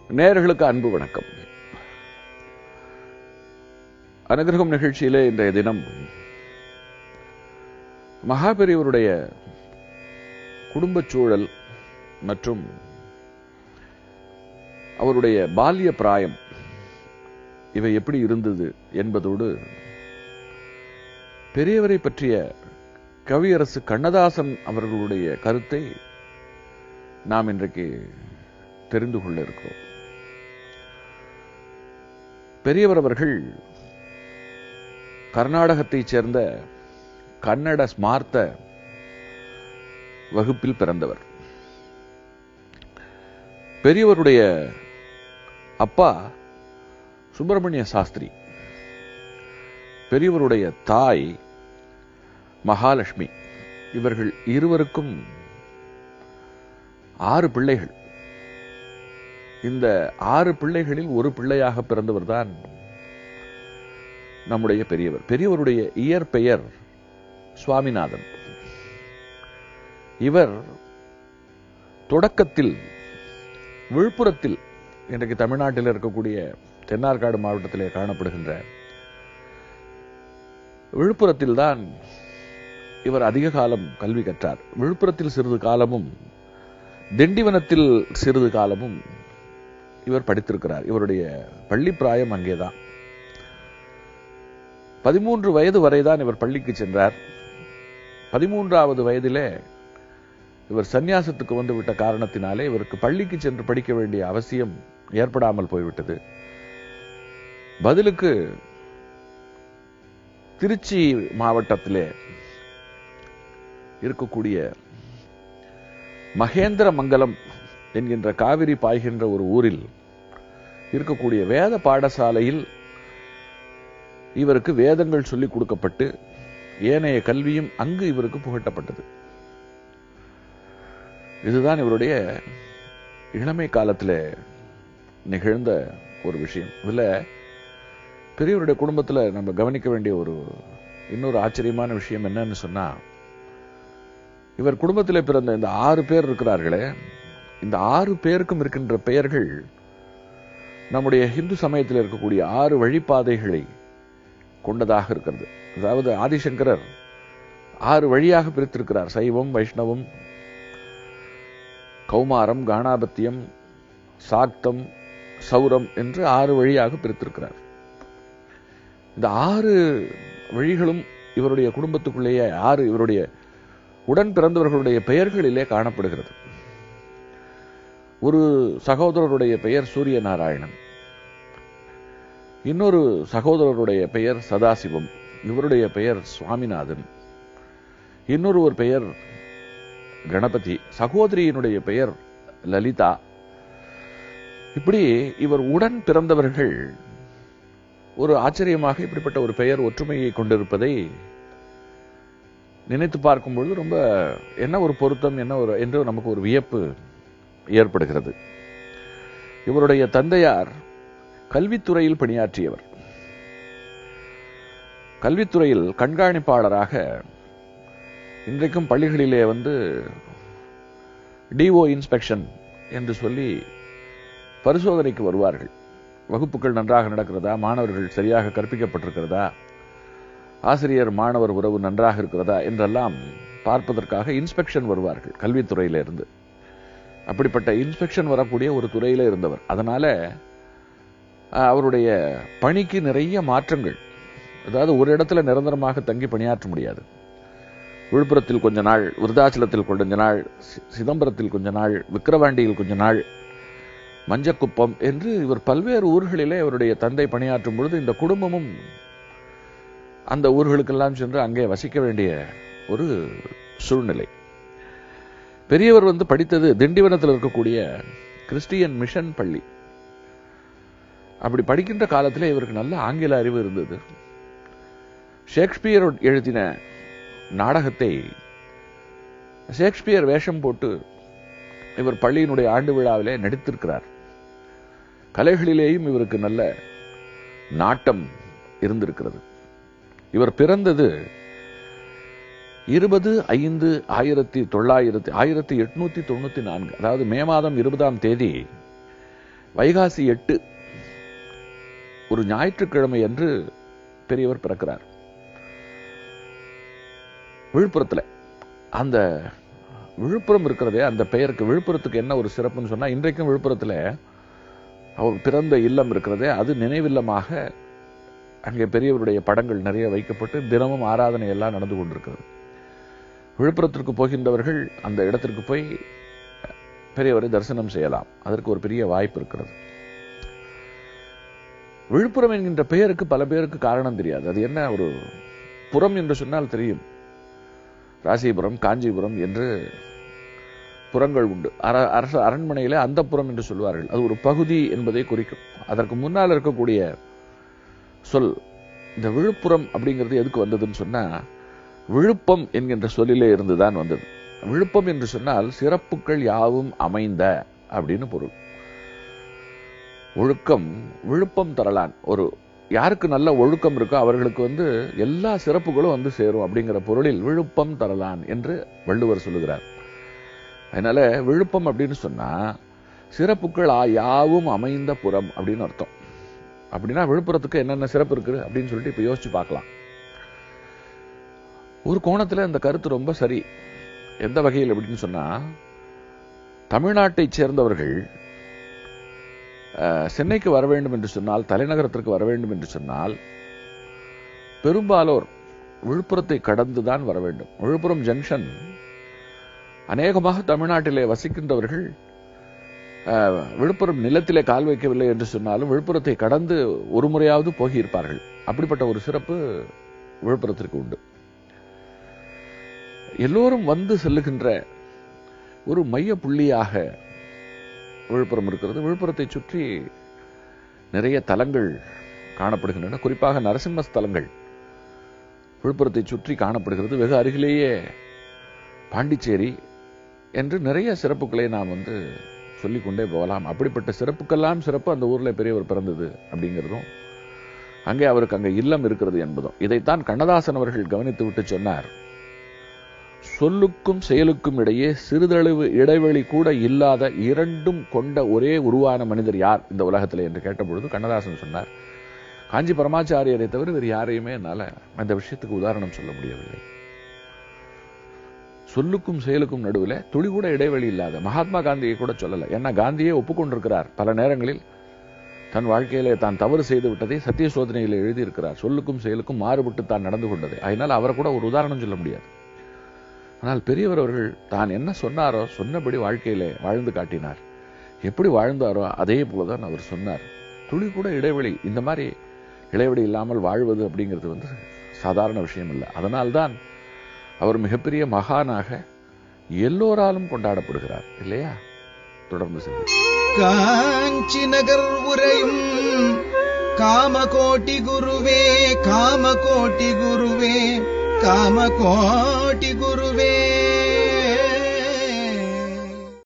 நேயர்களுக்கு அன்பு வணக்கம் அனுகிரகம் நிகழ்ச்சியிலே இன்றைய தினம் மகாபெரியவருடைய குடும்பச் சூழல் மற்றும் அவருடைய பால்ய பிராயம் இவை எப்படி இருந்தது என்பதோடு பெரியவரை பற்றிய கவியரசு கண்ணதாசன் அவர்களுடைய கருத்தை நாம் இன்றைக்கு தெரிந்து கொள்ள இருக்கிறோம் பெரியவர் அவர்கள் கர்நாடகத்தைச் சேர்ந்த கன்னட ஸ்மார்த்த வகுப்பில் பிறந்தவர் பெரியவருடைய அப்பா சுப்பிரமணிய சாஸ்திரி பெரியவருடைய தாய் மகாலட்சுமி இவர்கள் இருவருக்கும் ஆறு பிள்ளைகள் இந்த ஆறு பிள்ளைகளில் ஒரு பிள்ளையாக பிறந்தவர் தான் நம்முடைய பெரியவர் பெரியவருடைய இயற்பெயர் சுவாமிநாதன் இவர் தொடக்கத்தில் விழுப்புரத்தில் இன்றைக்கு தமிழ்நாட்டில் இருக்கக்கூடிய தென்னார்காடு மாவட்டத்திலே காணப்படுகின்ற விழுப்புரத்தில் தான் இவர் அதிக காலம் கல்வி கற்றார் விழுப்புரத்தில் சிறிது காலமும் திண்டிவனத்தில் சிறிது காலமும் இவர் படித்திருக்கிறார் இவருடைய பள்ளி பிராயம் அங்கேதான் பதிமூன்று வயது வரைதான் இவர் பள்ளிக்கு சென்றார் பதிமூன்றாவது வயதிலே இவர் சந்நியாசத்துக்கு வந்து விட்ட காரணத்தினாலே இவருக்கு பள்ளிக்கு சென்று படிக்க வேண்டிய அவசியம் ஏற்படாமல் போய்விட்டது பதிலுக்கு திருச்சி மாவட்டத்திலே இருக்கக்கூடிய மகேந்திர மங்கலம் என்கின்ற காவிரி பாய்கின்ற ஒரு ஊரில் இருக்கக்கூடிய வேத பாடசாலையில் இவருக்கு வேதங்கள் சொல்லிக் கொடுக்கப்பட்டு ஏனைய கல்வியும் அங்கு இவருக்கு புகட்டப்பட்டது இதுதான் இவருடைய இளமை காலத்தில் நிகழ்ந்த ஒரு விஷயம் இதுல பெரியவருடைய குடும்பத்தில் நம்ம கவனிக்க வேண்டிய ஒரு இன்னொரு ஆச்சரியமான விஷயம் என்னன்னு சொன்னா இவர் குடும்பத்தில் பிறந்த இந்த ஆறு பேர் இருக்கிறார்களே இந்த ஆறு பேருக்கும் இருக்கின்ற பெயர்கள் நம்முடைய இந்து சமயத்தில் இருக்கக்கூடிய ஆறு வழிபாதைகளை கொண்டதாக இருக்கிறது அதாவது ஆதிசங்கரர் ஆறு வழியாக பிரித்திருக்கிறார் சைவம் வைஷ்ணவம் கௌமாரம் காணாபத்தியம் சாக்தம் சௌரம் என்று ஆறு வழியாக பிரித்திருக்கிறார் இந்த ஆறு வழிகளும் இவருடைய குடும்பத்துக்குள்ளேயே ஆறு இவருடைய உடன் பிறந்தவர்களுடைய பெயர்களிலே காணப்படுகிறது ஒரு சகோதரருடைய பெயர் சூரிய நாராயணன் இன்னொரு சகோதரருடைய பெயர் சதாசிவம் இவருடைய பெயர் சுவாமிநாதன் இன்னொரு ஒரு பெயர் கணபதி சகோதரியினுடைய பெயர் லலிதா இப்படி இவர் உடன் பிறந்தவர்கள் ஒரு ஆச்சரியமாக இப்படிப்பட்ட ஒரு பெயர் ஒற்றுமையை கொண்டிருப்பதை நினைத்து பார்க்கும் பொழுது ரொம்ப என்ன ஒரு பொருத்தம் என்ன ஒரு என்று நமக்கு ஒரு வியப்பு ஏற்படுகிறது இவருடைய தந்தையார் கல்வித்துறையில் பணியாற்றியவர் கல்வித்துறையில் கண்காணிப்பாளராக இன்றைக்கும் பள்ளிகளிலே வந்து டிஓ இன்ஸ்பெக்ஷன் என்று சொல்லி பரிசோதனைக்கு வருவார்கள் வகுப்புகள் நன்றாக நடக்கிறதா மாணவர்கள் சரியாக கற்பிக்கப்பட்டிருக்கிறதா ஆசிரியர் மாணவர் உறவு நன்றாக இருக்கிறதா என்றெல்லாம் பார்ப்பதற்காக இன்ஸ்பெக்ஷன் வருவார்கள் கல்வித்துறையிலிருந்து அப்படிப்பட்ட இன்ஸ்பெக்ஷன் வரக்கூடிய ஒரு துறையில இருந்தவர் அதனால அவருடைய பணிக்கு நிறைய மாற்றங்கள் அதாவது ஒரு இடத்துல நிரந்தரமாக தங்கி பணியாற்ற முடியாது விழுப்புரத்தில் கொஞ்ச நாள் விருதாச்சலத்தில் கொஞ்ச நாள் சிதம்பரத்தில் கொஞ்ச நாள் விக்கிரவாண்டியில் கொஞ்ச நாள் மஞ்சக்குப்பம் என்று இவர் பல்வேறு ஊர்களிலே இவருடைய தந்தை பணியாற்றும் பொழுது இந்த குடும்பமும் அந்த ஊர்களுக்கெல்லாம் சென்று அங்கே வசிக்க வேண்டிய ஒரு சூழ்நிலை பெரியவர் வந்து படித்தது திண்டிவனத்தில் இருக்கக்கூடிய கிறிஸ்டியன் மிஷன் பள்ளி அப்படி படிக்கின்ற காலத்தில் இவருக்கு நல்ல ஆங்கில அறிவு இருந்தது ஷேக்ஸ்பியர் எழுதின நாடகத்தை ஷேக்ஸ்பியர் வேஷம் போட்டு இவர் பள்ளியினுடைய ஆண்டு விழாவிலே நடித்திருக்கிறார் கலைகளிலேயும் இவருக்கு நல்ல நாட்டம் இருந்திருக்கிறது இவர் பிறந்தது இருபது ஐந்து ஆயிரத்தி தொள்ளாயிரத்தி ஆயிரத்தி எட்நூத்தி தொண்ணூத்தி நான்கு அதாவது மே மாதம் இருபதாம் தேதி வைகாசி எட்டு ஒரு ஞாயிற்றுக்கிழமை அன்று பெரியவர் பிறக்கிறார் விழுப்புரத்துல அந்த விழுப்புரம் இருக்கிறதே அந்த பெயருக்கு விழுப்புரத்துக்கு என்ன ஒரு சிறப்புன்னு சொன்னா இன்றைக்கும் விழுப்புரத்துல அவர் பிறந்த இல்லம் இருக்கிறதே அது நினைவில்லமாக அங்கே பெரியவருடைய படங்கள் நிறைய வைக்கப்பட்டு தினமும் ஆராதனை எல்லாம் நடந்து கொண்டிருக்கிறது விழுப்புரத்திற்கு போகின்றவர்கள் அந்த இடத்திற்கு போய் பெரியவரை தரிசனம் செய்யலாம் அதற்கு ஒரு பெரிய வாய்ப்பு இருக்கிறது விழுப்புரம் என்கின்ற பெயருக்கு பல பேருக்கு காரணம் தெரியாது அது என்ன ஒரு புறம் என்று சொன்னால் தெரியும் ராசிபுரம் காஞ்சிபுரம் என்று புறங்கள் உண்டு அர- அரச அரண்மனையில அந்த புறம் என்று சொல்வார்கள் அது ஒரு பகுதி என்பதை குறிக்கும் அதற்கு முன்னால் இருக்கக்கூடிய சொல் இந்த விழுப்புரம் அப்படிங்கிறது எதுக்கு வந்ததுன்னு சொன்னா விழுப்பம் என்கின்ற சொல்லிலே இருந்துதான் வந்தது விழுப்பம் என்று சொன்னால் சிறப்புகள் யாவும் அமைந்த அப்படின்னு பொருள் ஒழுக்கம் விழுப்பம் தரலான் ஒரு யாருக்கு நல்ல ஒழுக்கம் இருக்கோ அவர்களுக்கு வந்து எல்லா சிறப்புகளும் வந்து சேரும் அப்படிங்கிற பொருளில் விழுப்பம் தரலான் என்று வள்ளுவர் சொல்லுகிறார் அதனால விழுப்பம் அப்படின்னு சொன்னா சிறப்புகள் ஆ- யாவும் அமைந்த புறம் அப்படின்னு அர்த்தம் அப்படின்னா விழுப்புரத்துக்கு என்னென்ன சிறப்பு இருக்குது அப்படின்னு சொல்லிட்டு இப்ப யோசிச்சு பார்க்கலாம் ஒரு கோணத்துல இந்த கருத்து ரொம்ப சரி எந்த வகையில் அப்படின்னு சொன்னா தமிழ்நாட்டைச் சேர்ந்தவர்கள் அஹ், சென்னைக்கு வர வேண்டும் என்று சொன்னால் தலைநகரத்திற்கு வர வேண்டும் என்று சொன்னால் பெரும்பாலோர் விழுப்புரத்தை கடந்துதான் வர வேண்டும் விழுப்புரம் ஜங்ஷன் அநேகமாக தமிழ்நாட்டிலே வசிக்கின்றவர்கள் அஹ், விழுப்புரம் நிலத்திலே கால் வைக்கவில்லை என்று சொன்னாலும் விழுப்புரத்தை கடந்து ஒரு முறையாவது போகியிருப்பார்கள் அப்படிப்பட்ட ஒரு சிறப்பு விழுப்புரத்திற்கு உண்டு எல்லோரும் வந்து செல்லுகின்ற ஒரு மைய புள்ளியாக விழுப்புரம் இருக்கிறது விழுப்புரத்தை சுற்றி நிறைய தலங்கள் காணப்படுகின்றன குறிப்பாக நரசிம்ம ஸ்தலங்கள் விழுப்புரத்தை சுற்றி காணப்படுகிறது வெகு அருகிலேயே பாண்டிச்சேரி என்று நிறைய சிறப்புகளை நாம் வந்து சொல்லிக்கொண்டே போகலாம் அப்படிப்பட்ட சிறப்புக்கெல்லாம் சிறப்பு அந்த ஊர்ல பெரியவர் பிறந்தது அப்படிங்கிறதும் அங்கே அவருக்கு அங்கே இல்லம் இருக்கிறது என்பதும் இதைத்தான் கண்ணதாசன் அவர்கள் கவனித்து விட்டு சொன்னார் சொல்லுக்கும் செயலுக்கும் இடையே சிறிதளவு இடைவெளி கூட இல்லாத இரண்டும் கொண்ட ஒரே உருவான மனிதர் யார் இந்த உலகத்தில் என்று கேட்டபொழுது கண்ணதாசன் சொன்னார் காஞ்சி பரமாச்சாரியரை தவிர வேறு யாரையுமே என்னால அந்த விஷயத்துக்கு உதாரணம் சொல்ல முடியவில்லை சொல்லுக்கும் செயலுக்கும் நடுவில் துளி கூட இடைவெளி இல்லாத மகாத்மா காந்தியை கூட சொல்லல ஏன்னா காந்தியே ஒப்புக்கொண்டிருக்கிறார் பல நேரங்களில் தன் வாழ்க்கையிலே தான் தவறு செய்து விட்டதை சத்திய சோதனையில் எழுதியிருக்கிறார் சொல்லுக்கும் செயலுக்கும் மாறுபட்டு தான் நடந்து கொண்டது அதனால் அவரை கூட ஒரு உதாரணம் சொல்ல முடியாது ஆனால் பெரியவர் அவர்கள் தான் என்ன சொன்னாரோ சொன்னபடி வாழ்க்கையிலே வாழ்ந்து காட்டினார் எப்படி வாழ்ந்தாரோ அதே போலதான் அவர் சொன்னார் துளி கூட இடைவெளி இந்த மாதிரி இடைவெளி இல்லாமல் வாழ்வது அப்படிங்கிறது வந்து சாதாரண விஷயம் இல்லை அதனால்தான் அவர் மிகப்பெரிய மகானாக எல்லோராலும் கொண்டாடப்படுகிறார் இல்லையா தொடர்ந்து செல்வோம் காஞ்சி நகர் உரையும் காமகோட்டி குருவே காமகோட்டி குருவே காமகோட்டி குருவே